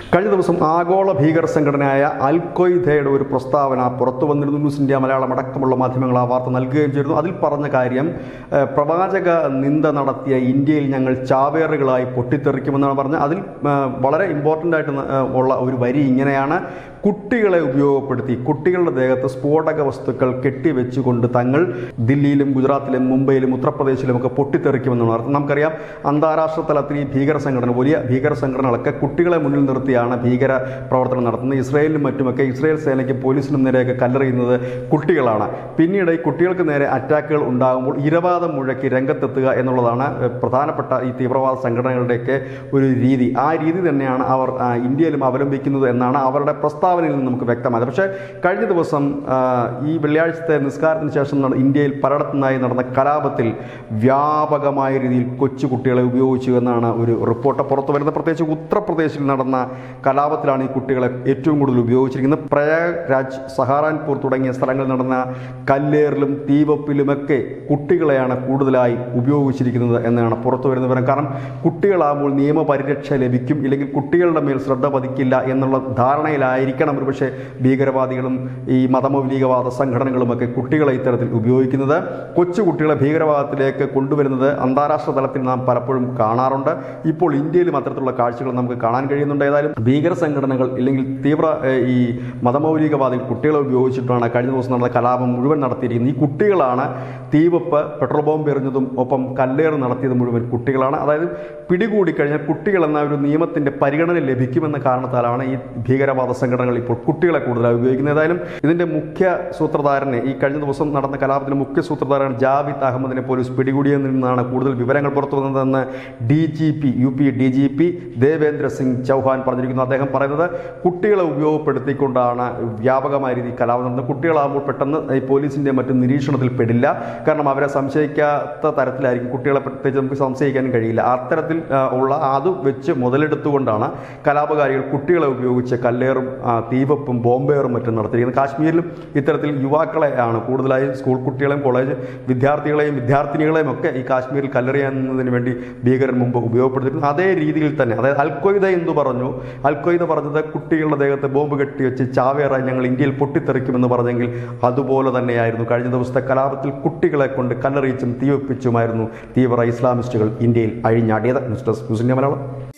കഴിഞ്ഞ ദിവസം ആഗോള ഭീകര സംഘടനയായ അൽ ഖ്വയ്ദയുടെ ഒരു പ്രസ്താവന പുറത്തു വന്നിരുന്നു ന്യൂസ് ഇന്ത്യ മലയാളം അടക്കമുള്ള മാധ്യമങ്ങൾ ആ വാർത്ത നൽകുകയും ചെയ്തിരുന്നു അതിൽ പറഞ്ഞ കാര്യം ഏഹ്, പ്രവാചക നിന്ദ നടത്തിയ ഇന്ത്യയിൽ ഞങ്ങൾ ചാവേറുകളായി പൊട്ടിത്തെറിക്കുമെന്നാണ് പറഞ്ഞത് അതിൽ ഏഹ്, വളരെ ഇമ്പോർട്ടൻ്റ് ആയിട്ട് ന- ഏഹ്, ഉള്ള ഒരു വരി ഇങ്ങനെയാണ് കുട്ടികളെ ഉപയോഗപ്പെടുത്തി കുട്ടികളുടെ ദേഹത്ത് സ്ഫോടക വസ്തുക്കൾ കെട്ടിവെച്ചുകൊണ്ട് തങ്ങൾ ദില്ലിയിലും ഗുജറാത്തിലും മുംബൈയിലും ഉത്തർപ്രദേശിലും ഒക്കെ പൊട്ടിത്തെറിക്കുമെന്നാണ് അർത്ഥം നമുക്കറിയാം അന്താരാഷ്ട്ര തലത്തിൽ ഈ ഭീകര സംഘടന വലിയ ഭീകര സംഘടനകളൊക്കെ കുട്ടികളെ മുന്നിൽ നിർത്തിയാണ് ഭീകര പ്രവർത്തനം നടത്തുന്നത് ഇസ്രയേലിലും മറ്റുമൊക്കെ ഇസ്രയേൽ സേനയ്ക്ക് പോലീസിനും നേരെയൊക്കെ കല്ലെറിയുന്നത് കുട്ടികളാണ് പിന്നീട് ഈ കുട്ടികൾക്ക് നേരെ അറ്റാക്കുകൾ ഉണ്ടാകുമ്പോൾ ഇരവാദം മുഴക്കി രംഗത്തെത്തുക എന്നുള്ളതാണ് ഏഹ്, പ്രധാനപ്പെട്ട ഈ തീവ്രവാദ സംഘടനകളുടെയൊക്കെ ഒരു രീതി ആ രീതി തന്നെയാണ് അവർ ആ, ഇന്ത്യയിലും അവലംബിക്കുന്നത് എന്നാണ് അവരുടെ പ്രസ്താവനയിൽ നിന്ന് നമുക്ക് വ്യക്തമായത് പക്ഷേ കഴിഞ്ഞ ദിവസം ആ, ഈ വെള്ളിയാഴ്ചത്തെ നിസ്കാരത്തിന് ശേഷം നട- ഇന്ത്യയിൽ പലയിടത്തുനിന്നായി നടന്ന കലാപത്തിൽ വ്യാപകമായ രീതിയിൽ കൊച്ചു കുട്ടികളെ ഉപയോഗിച്ചു എന്നാണ് ഒരു റിപ്പോർട്ട് പുറത്തു വരുന്നത് പ്രത്യേകിച്ച് ഉത്തർപ്രദേശിൽ നടന്ന കലാപത്തിലാണ് ഈ കുട്ടികളെ ഏറ്റവും കൂടുതൽ ഉപയോഗിച്ചിരിക്കുന്നത് പ്രയാഗ്രാജ് സഹാറാൻപൂർ തുടങ്ങിയ സ്ഥലങ്ങളിൽ നടന്ന കല്ലേറിലും തീവപ്പിലുമൊക്കെ കുട്ടികളെയാണ് കൂടുതലായി ഉപയോഗിച്ചിരിക്കുന്നത് എന്നാണ് പുറത്തു വരുന്ന വിവരം കാരണം കുട്ടികളാകുമ്പോൾ നിയമപരിരക്ഷ ലഭിക്കും ഇല്ലെങ്കിൽ കുട്ടികളുടെ മേൽ ശ്രദ്ധ പതിക്കില്ല എന്നുള്ള ധാരണയിലായിരിക്കണം ഒരുപക്ഷെ ഭീകരവാദികളും ഈ മതമൗലികവാദ സംഘടനകളുമൊക്കെ കുട്ടികളെ ഇത്തരത്തിൽ ഉപയോഗിക്കുന്നത് കൊച്ചു കുട്ടികളെ ഭീകരവാദത്തിലേക്ക് കൊണ്ടുവരുന്നത് അന്താരാഷ്ട്ര തലത്തിൽ നാം പലപ്പോഴും കാണാറുണ്ട് ഇപ്പോൾ ഇന്ത്യയിലും അത്തരത്തിലുള്ള കാഴ്ചകൾ നമുക്ക് കാണാൻ കഴിയുന്നുണ്ട് ഏതായാലും ഭീകര സംഘടനകൾ ഇല്ലെങ്കിൽ തീവ്ര ഏഹ്, ഈ മതമൗലികവാദികൾ കുട്ടികളെ ഉപയോഗിച്ചിട്ടാണ് കഴിഞ്ഞ ദിവസം നടന്ന കലാപം മുഴുവൻ നടത്തിയിരിക്കുന്നത് ഈ കുട്ടികളാണ് തീവെപ്പ് പെട്രോൾ ബോംബ് എറിഞ്ഞതും ഒപ്പം കല്ലേറ് നടത്തിയത് മുഴുവൻ കുട്ടികളാണ് അതായത് പിടികൂടി കഴിഞ്ഞാൽ കുട്ടികൾ എന്ന ഒരു നിയമത്തിന്റെ പരിഗണന ലഭിക്കുമെന്ന കാരണത്താലാണ് ഈ ഭീകരവാദ സംഘടനകൾ ഇപ്പോൾ കുട്ടികളെ കൂടുതലായി ഉപയോഗിക്കുന്നത് ഏതായാലും ഇതിന്റെ മുഖ്യ സൂത്രധാരനെ ഈ കഴിഞ്ഞ ദിവസം നടന്ന കലാപത്തിന് മുഖ്യ സൂത്രധാരൻ ജാവിദ് അഹമ്മദിനെ പോലീസ് പിടികൂടിയതിൽ നിന്നാണ് കൂടുതൽ വിവരങ്ങൾ പുറത്തു വന്നതെന്ന് D G P U P D G P Devendra Singh Chauhan പറഞ്ഞിരിക്കുന്നു അദ്ദേഹം പറയുന്നത് കുട്ടികളെ ഉപയോഗപ്പെടുത്തിക്കൊണ്ടാണ് വ്യാപകമായ രീതിയിൽ കലാപം നടന്നത് കുട്ടികളാകുമ്പോൾ പെട്ടെന്ന് ഈ പോലീസിന്റെ മറ്റും നിരീക്ഷണത്തിൽ പെടില്ല കാരണം അവരെ സംശയിക്കാത്ത തരത്തിലായിരിക്കും കുട്ടികളെ പ്രത്യേകിച്ച് നമുക്ക് സംശയിക്കാനും കഴിയില്ല അത്തരത്തിൽ ആ, ഉള്ള അത് വെച്ച് മുതലെടുത്തുകൊണ്ടാണ് കലാപകാരികൾ കുട്ടികളെ ഉപയോഗിച്ച് കല്ലേറും ആ, തീവെപ്പും ബോംബേറും മറ്റും നടത്തിയിരിക്കുന്നത് കാശ്മീരിലും ഇത്തരത്തിൽ യുവാക്കളെ ആണ് കൂടുതലായും സ്കൂൾ കുട്ടികളെയും കോളേജ് വിദ്യാർത്ഥികളെയും വിദ്യാർത്ഥിനികളെയും ഒക്കെ ഈ കാശ്മീരിൽ കല്ലെറിയുന്നതിന് വേണ്ടി ഭീകരൻ മുമ്പ് ഉപയോഗപ്പെടുത്തിയിരുന്നു അതേ രീതിയിൽ തന്നെ അതായത് അൽക്കൊയ്ദ എന്ന് പറഞ്ഞു അൽക്കൊയ്ദ പറഞ്ഞത് കുട്ടികളുടെ ദേഹത്ത് ബോംബ് കെട്ടിവെച്ച് ചാവേറായി ഞങ്ങൾ ഇന്ത്യയിൽ പൊട്ടിത്തെറിക്കുമെന്ന് പറഞ്ഞെങ്കിൽ അതുപോലെ തന്നെയായിരുന്നു കഴിഞ്ഞ ദിവസത്തെ കലാപത്തിൽ കുട്ടികളെ കൊണ്ട് കല്ലെറിയിച്ചും തീവെപ്പിച്ചുമായിരുന്നു തീവ്ര ഇസ്ലാമിസ്റ്റുകൾ ഇന്ത്യയിൽ അഴിഞ്ഞാടിയത് news desk news India Malayalam